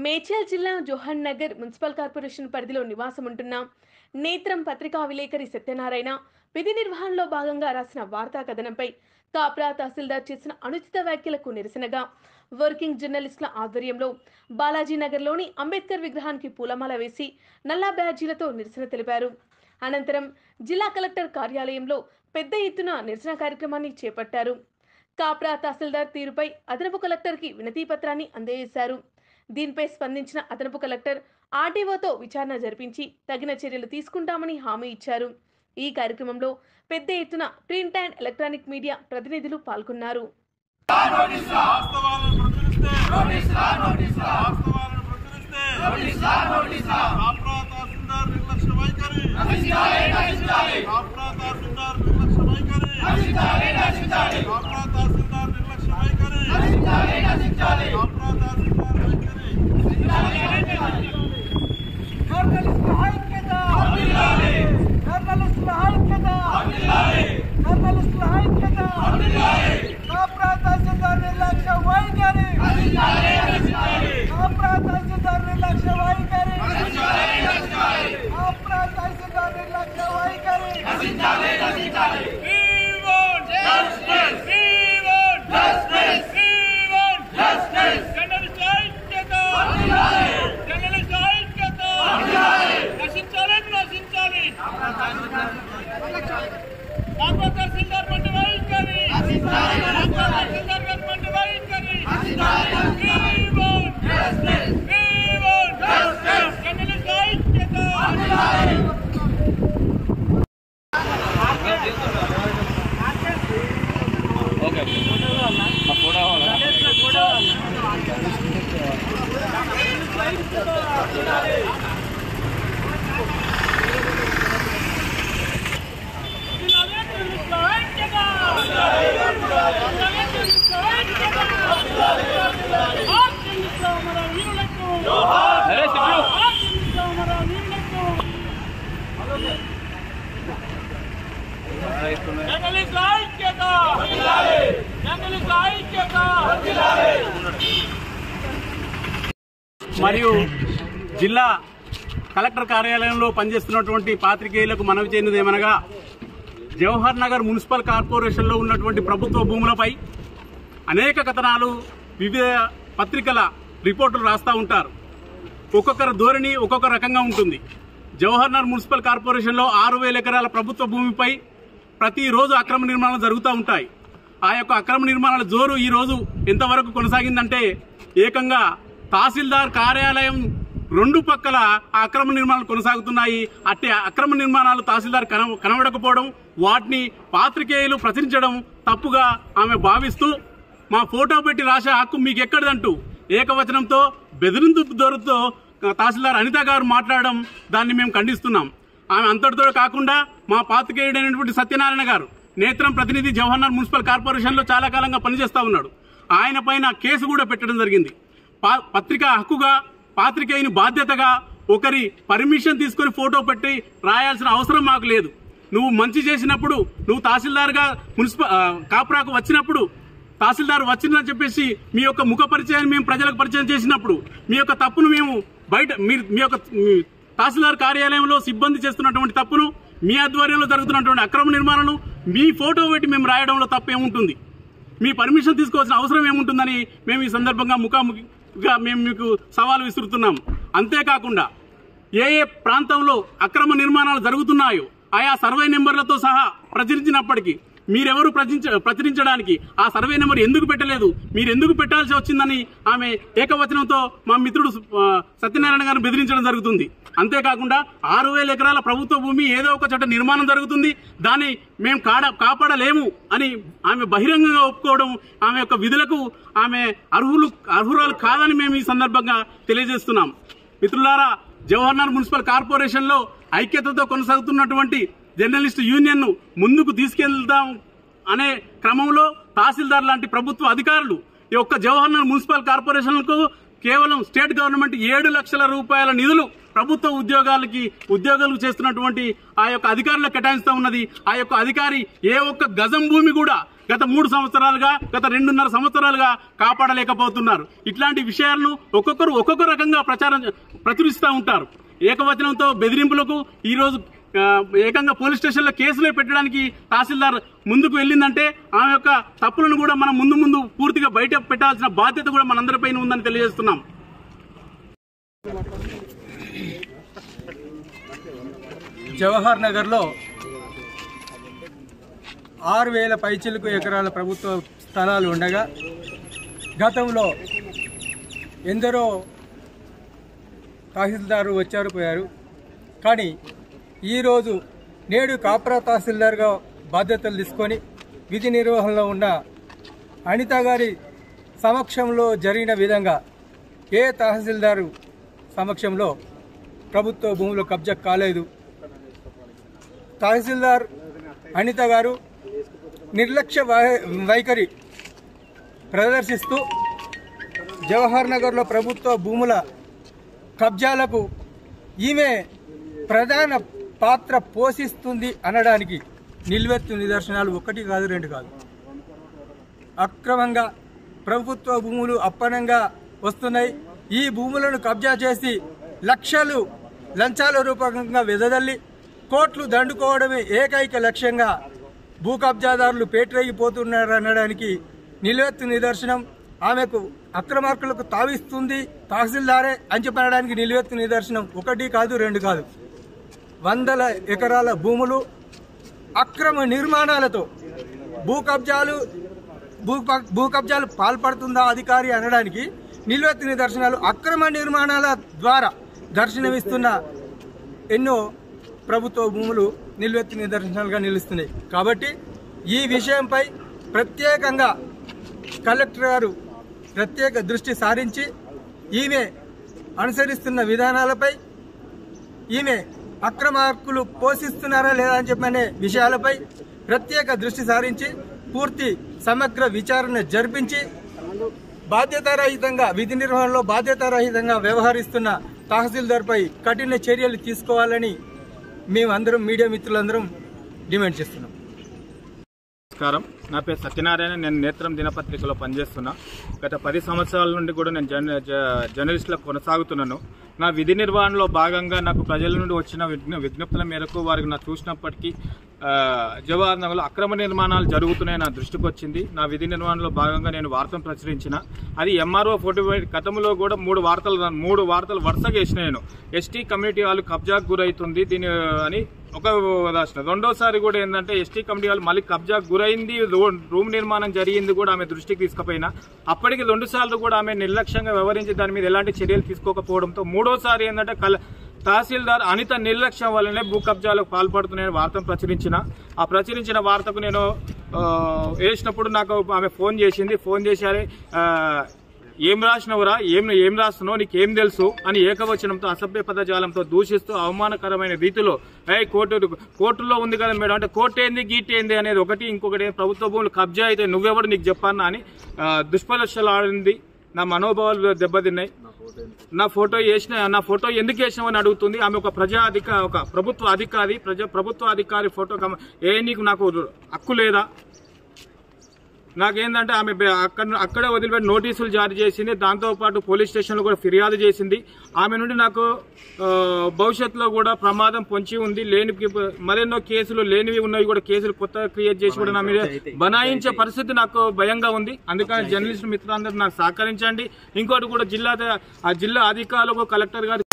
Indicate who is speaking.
Speaker 1: మేడ్చల్ జిల్లా జోహన్ Nagar municipal corporation పరిధిలో నివాసం ఉంటున్న నేత్రం పత్రికా విలేకరి సత్యనారాయణ విధి నిర్వహణలో భాగంగా రాసిన వార్తా కథనంపై కాప్రా తహసీల్దార్ చేసిన అనుచిత వ్యాఖ్యలకు నిరసనగా వర్కింగ్ జర్నలిస్టుల ఆధ్వర్యంలో బాలాజీ నగర్లోని అంబేద్కర్ విగ్రహానికి పూలమాల వేసి నల్లా బ్యాడ్జీలతో నిరసన తెలిపారు అనంతరం జిల్లా కలెక్టర్ కార్యాలయంలో పెద్ద ఎత్తున నిరసన కార్యక్రమాన్ని చేపట్టారు కాప్రా తహసీల్దార్ తీరుపై అదనపు కలెక్టర్కి వినతి పత్రాన్ని అందజేశారు దీనిపై స్పందించిన అదనపు కలెక్టర్ ఆర్టీఓతో విచారణ జరిపించి తగిన చర్యలు తీసుకుంటామని హామీ ఇచ్చారు ఈ కార్యక్రమంలో పెద్ద ఎత్తున ప్రింట్ అండ్ ఎలక్ట్రానిక్ మీడియా ప్రతినిధులు పాల్గొన్నారు
Speaker 2: వాస్తవాలను ప్రచురిస్తే వాస్తవాలను ప్రచురిస్తే కాప్రా తహసీల్దార్ నిర్లక్ష్య వైఖరి కాప్రా తహసీల్దార్ నిర్లక్ష్య వైఖరి కాప్రా తహసీల్దార్ నిర్లక్ష్య వైఖరి కాప్రా తహసీల్దార్ వైఖరి
Speaker 3: జర్నలిస్టుల ఐక్యత జర్నలిస్టుల ఐక్యత జర్నలిస్టుల ఐక్యత కాప్రా తహసీల్దార్ నిర్లక్ష్య వైఖరి కాప్రా తహసీల్దార్ నిర్లక్ష్య వైఖరి కాప్రా తహసీల్దార్ నిర్లక్ష్య వైఖరి
Speaker 4: మరియు జిల్లా కలెక్టర్ కార్యాలయంలో పనిచేస్తున్నటువంటి పాత్రికేయులకు మనవి చేయనిది ఏమనగా జవహర్ నగర్ మున్సిపల్ కార్పొరేషన్లో ఉన్నటువంటి ప్రభుత్వ భూములపై అనేక కథనాలు వివిధ పత్రికల రిపోర్టులు రాస్తూ ఉంటారు ఒక్కొక్కరి ధోరణి ఒక్కొక్క రకంగా ఉంటుంది జవహర్ నగర్ మున్సిపల్ కార్పొరేషన్లో ఆరు వేల ఎకరాల ప్రభుత్వ భూమిపై ప్రతిరోజు అక్రమ నిర్మాణాలు జరుగుతూ ఉంటాయి ఆ యొక్క అక్రమ నిర్మాణాల జోరు ఈ రోజు ఎంతవరకు కొనసాగిందంటే ఏకంగా తహసీల్దార్ కార్యాలయం రెండు పక్కల ఆ అక్రమ నిర్మాణాలు కొనసాగుతున్నాయి అట్టి అక్రమ నిర్మాణాలు తహసీల్దార్ కన- కనబడకపోవడం వాటిని పాత్రికేయులు ప్రచురించడం తప్పుగా ఆమె భావిస్తూ మా ఫోటో పెట్టి రాసే హక్కు మీకు ఎక్కడిదంటూ ఏకవచనంతో బెదిరింపు దొరుకుతో తహసీల్దార్ అనిత గారు మాట్లాడడం దాన్ని మేము ఖండిస్తున్నాం ఆమె అంతటితో కాకుండా మా పాత్రికేయుడైనటువంటి సత్యనారాయణ గారు నేత్రం ప్రతినిధి జవహర్లాల్ మున్సిపల్ కార్పొరేషన్ లో చాలా కాలంగా పనిచేస్తా ఉన్నాడు ఆయన పైన కేసు కూడా పెట్టడం జరిగింది పా- పత్రిక హక్కుగా పాత్రికేయుని బాధ్యతగా ఒకరి పర్మిషన్ తీసుకొని ఫోటో పెట్టి రాయాల్సిన అవసరం మాకు లేదు నువ్వు మంచి చేసినప్పుడు నువ్వు తహసీల్దార్గా మున్సిపల్ ఆ, కాపురాకు వచ్చినప్పుడు తహసీల్దార్ వచ్చిందని చెప్పేసి మీ యొక్క ముఖ పరిచయాన్ని మేము ప్రజలకు పరిచయం చేసినప్పుడు మీ యొక్క తప్పును మేము బయట మీరు మీ యొక్క మీ తహసీల్దార్ కార్యాలయంలో సిబ్బంది చేస్తున్నటువంటి తప్పును మీ ఆధ్వర్యంలో జరుగుతున్నటువంటి అక్రమ నిర్మాణాలను మీ ఫోటో పెట్టి మేము రాయడంలో తప్పు ఏముంటుంది మీ పర్మిషన్ తీసుకోవాల్సిన అవసరం ఏముంటుందని మేము ఈ సందర్భంగా ముఖాముఖిగా మేము మీకు సవాలు విసురుతున్నాం అంతేకాకుండా ఏ ఏ ప్రాంతంలో అక్రమ నిర్మాణాలు జరుగుతున్నాయో ఆయా సర్వే నెంబర్లతో సహా ప్రచురించినప్పటికీ మీరెవరు ప్రచురించ ప్రచురించడానికి ఆ సర్వే నెంబర్ ఎందుకు పెట్టలేదు మీరు ఎందుకు పెట్టాల్సి వచ్చిందని ఆమె ఏకవచనంతో మా మిత్రుడు ఆ, సత్యనారాయణ గారిని బెదిరించడం జరుగుతుంది అంతేకాకుండా ఆరు వేల ఎకరాల ప్రభుత్వ భూమి ఏదో ఒక చోట నిర్మాణం జరుగుతుంది దాన్ని మేము కాడ కాపాడలేము అని ఆమె బహిరంగంగా ఒప్పుకోవడం ఆమె యొక్క విధులకు ఆమె అర్హులు అర్హురాలు కాదని మేము ఈ సందర్భంగా తెలియజేస్తున్నాం మిత్రులారా జవహర్లాల్ మున్సిపల్ కార్పొరేషన్ లో ఐక్యతతో కొనసాగుతున్నటువంటి జర్నలిస్టు యూనియన్ ను ముందుకు తీసుకెళ్దాం అనే క్రమంలో తహసీల్దార్ లాంటి ప్రభుత్వ అధికారులు ఈ యొక్క జవహర్లాల్ మున్సిపల్ కార్పొరేషన్లకు కేవలం స్టేట్ గవర్నమెంట్ ఏడు లక్షల రూపాయల నిధులు ప్రభుత్వ ఉద్యోగాలకి ఉద్యోగాలు చేస్తున్నటువంటి ఆ యొక్క అధికారులకు కేటాయిస్తూ ఉన్నది ఆ యొక్క అధికారి ఏ ఒక్క గజం భూమి కూడా గత మూడు సంవత్సరాలుగా గత రెండున్నర సంవత్సరాలుగా కాపాడలేకపోతున్నారు ఇట్లాంటి విషయాలను ఒక్కొక్కరు ఒక్కొక్క రకంగా ప్రచారం ప్రచురిస్తూ ఉంటారు ఏకవచనంతో బెదిరింపులకు ఈ రోజు ఆ, ఏకంగా పోలీస్ స్టేషన్లో కేసులే పెట్టడానికి తహసీల్దార్ ముందుకు వెళ్ళిందంటే ఆమె యొక్క తప్పులను కూడా మనం ముందు ముందు పూర్తిగా బయట పెట్టాల్సిన బాధ్యత కూడా మనందరిపైన ఉందని తెలియజేస్తున్నాం
Speaker 5: జవహర్ నగర్లో ఆరు వేల పైచిలకు ఎకరాల ప్రభుత్వ స్థలాలు ఉండగా గతంలో ఎందరో తహసీల్దారు వచ్చారు పోయారు కానీ ఈరోజు నేడు కాప్రా తహసీల్దార్గా బాధ్యతలు తీసుకొని విధి నిర్వహణలో ఉన్న అనిత గారి సమక్షంలో జరిగిన విధంగా ఏ తహసీల్దారు సమక్షంలో ప్రభుత్వ భూములు కబ్జా కాలేదు తహసీల్దార్ అనిత గారు నిర్లక్ష్య వై- వైఖరి ప్రదర్శిస్తూ జవహర్ నగర్లో ప్రభుత్వ భూముల కబ్జాలకు ఈమె ప్రధాన పాత్ర పోషిస్తుంది అనడానికి నిల్వెత్తు నిదర్శనాలు ఒకటి కాదు రెండు కాదు అక్రమంగా ప్రభుత్వ భూములు అప్పనంగా వస్తున్నాయి ఈ భూములను కబ్జా చేసి లక్షలు లంచాల రూపకంగా వెదజల్లి కోట్లు దండుకోవడమే ఏకైక లక్ష్యంగా భూ కబ్జాదారులు పేటరేగిపోతున్నారు అనడానికి నిలువెత్తు నిదర్శనం ఆమెకు అక్రమార్కులకు తావిస్తుంది తహసీల్దారే అని చెప్పనడానికి నిలువెత్తు నిదర్శనం ఒకటి కాదు రెండు కాదు వందల ఎకరాల భూములు అక్రమ నిర్మాణాలతో భూ కబ్జాలు భూ ప- భూ కబ్జాలు పాల్పడుతుందా అధికారి అనడానికి నిలువెత్తు నిదర్శనాలు అక్రమ నిర్మాణాల ద్వారా దర్శనమిస్తున్న ఎన్నో ప్రభుత్వ భూములు నిలువెత్తు నిదర్శనాలుగా నిలుస్తున్నాయి కాబట్టి ఈ విషయంపై ప్రత్యేకంగా కలెక్టర్ గారు ప్రత్యేక దృష్టి సారించి ఈమె అనుసరిస్తున్న విధానాలపై ఈమె అక్రమార్కులు పోషిస్తున్నారా లేదా అని చెప్పనే విషయాలపై ప్రత్యేక దృష్టి సారించి పూర్తి సమగ్ర విచారణ జరిపించి బాధ్యతారహితంగా విధి నిర్వహణలో బాధ్యతారహితంగా వ్యవహరిస్తున్న తహసీల్దార్పై కఠిన చర్యలు తీసుకోవాలని మేమందరం మీడియా మిత్రులందరం డిమాండ్ చేస్తున్నాం
Speaker 6: నమస్కారం నా పేరు సత్యనారాయణ నేను నేత్రం దినపత్రికలో పనిచేస్తున్నా గత పది సంవత్సరాల నుండి కూడా నేను జర్న జ- జర్నలిస్టులా కొనసాగుతున్నాను నా విధి నిర్వహణలో భాగంగా నాకు ప్రజల నుండి వచ్చిన విజ్ఞ విజ్ఞప్తుల మేరకు వారికి నా చూసినప్పటికీ ఆ, జవహర్ నగర్లో అక్రమ నిర్మాణాలు జరుగుతున్నాయి నా దృష్టికి వచ్చింది నా విధి నిర్వహణలో భాగంగా నేను వార్తను ప్రచురించిన అది ఎంఆర్ఓ ఫోటో గతంలో కూడా మూడు వార్తలు మూడు వార్తలు వరుసగా వేసిన నేను ఎస్టీ కమ్యూనిటీ వాళ్ళు కబ్జాకు గురవుతుంది దీని అని ఒక రాసిన రెండోసారి కూడా ఏంటంటే ఎస్టీ కమిటీ వాళ్ళు మళ్ళీ కబ్జా గురైంది రూ- రూమ్ నిర్మాణం జరిగింది కూడా ఆమె దృష్టికి తీసుకుపోయినా అప్పటికి రెండు సార్లు కూడా ఆమె నిర్లక్ష్యంగా వ్యవహరించి దాని మీద ఎలాంటి చర్యలు తీసుకోకపోవడంతో మూడోసారి ఏంటంటే కల తహసీల్దార్ అనిత నిర్లక్ష్యం వల్లనే భూ కబ్జాలకు పాల్పడుతున్నాయని వార్తను ప్రచురించిన ఆ ప్రచురించిన వార్తకు నేను ఆ, వేసినప్పుడు నాకు ఆమె ఫోన్ చేసింది ఫోన్ చేశారే ఆ, ఏం రాసినవురా ఏం ఏం రాస్తున్నావు నీకేం తెలుసు అని ఏకవచనంతో అసభ్య పదజాలంతో దూషిస్తూ అవమానకరమైన రీతిలో ఏ కోర్టు కోర్టులో ఉంది కదా మేడం అంటే కోర్టు ఏంది గీట్ ఏంది అనేది ఒకటి ఇంకొకటి ప్రభుత్వ భూములు కబ్జా అయితే నువ్వెవడు నీకు చెప్పన్నా అని ఆ, దుష్పలక్షలు ఆడింది నా మనోభావాలు దెబ్బతిన్నాయి నా ఫోటో వేసిన నా ఫోటో ఎందుకు వేసినావని అడుగుతుంది ఆమె ఒక ప్రజా అధిక ఒక ప్రభుత్వ అధికారి ప్రజా ప్రభుత్వ అధికారి ఫోటో కమ- ఏ నీకు నాకు హక్కు లేదా నాకేందంటే ఆమె బె- అక్కడ అక్కడే వదిలిపెట్టి నోటీసులు జారీ చేసింది దాంతోపాటు పోలీస్ స్టేషన్లో కూడా ఫిర్యాదు చేసింది ఆమె నుండి నాకు ఆ, భవిష్యత్తులో కూడా ప్రమాదం పొంచి ఉంది లేని మరెన్నో కేసులు లేనివి ఉన్నవి కూడా కేసులు కొత్త క్రియేట్ చేసి కూడా నా మీద బనాయించే పరిస్థితి నాకు భయంగా ఉంది అందుకని జర్నలిస్ట్ మిత్రులందరూ నాకు సహకరించండి ఇంకోటి కూడా జిల్లా ఆ జిల్లా అధికారులకు కలెక్టర్ గారు